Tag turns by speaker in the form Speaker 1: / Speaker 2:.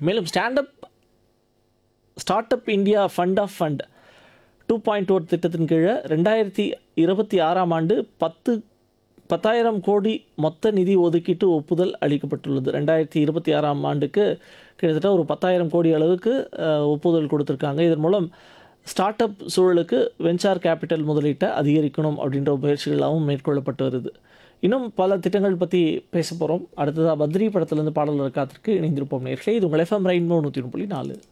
Speaker 1: மேலும் standup start up India fund of fund two point O திட்டத்தின் கீழே ரெண்டாயிரத்தி இருபத்தி ஆறாம் ஆண்டு பத்து பத்தாயிரம் கோடி மொத்த நிதி ஒதுக்கீட்டு ஒப்புதல் அளிக்கப்பட்டுள்ளது ரெண்டாயிரத்தி இருபத்தி ஆறாம் ஆண்டுக்கு கிட்டத்தட்ட ஒரு பத்தாயிரம் கோடி அளவுக்கு அஹ், ஒப்புதல் கொடுத்துருக்காங்க இதன் மூலம் ஸ்டார்ட் அப் சூழலுக்கு வெஞ்சார் கேபிட்டல் முதலீட்டை அதிகரிக்கணும் அப்படின்ற முயற்சிகளாகவும் மேற்கொள்ளப்பட்டு வருது இன்னும் பல திட்டங்கள் பற்றி பேச போகிறோம் அடுத்ததாக பத்ரி படத்துலேருந்து பாடல்கள் காத்திருக்கு இணைந்திருப்போம் நேர்களே இது உங்கள் எஃப்எம் ரெயின்போ நூற்றி புள்ளி நாலு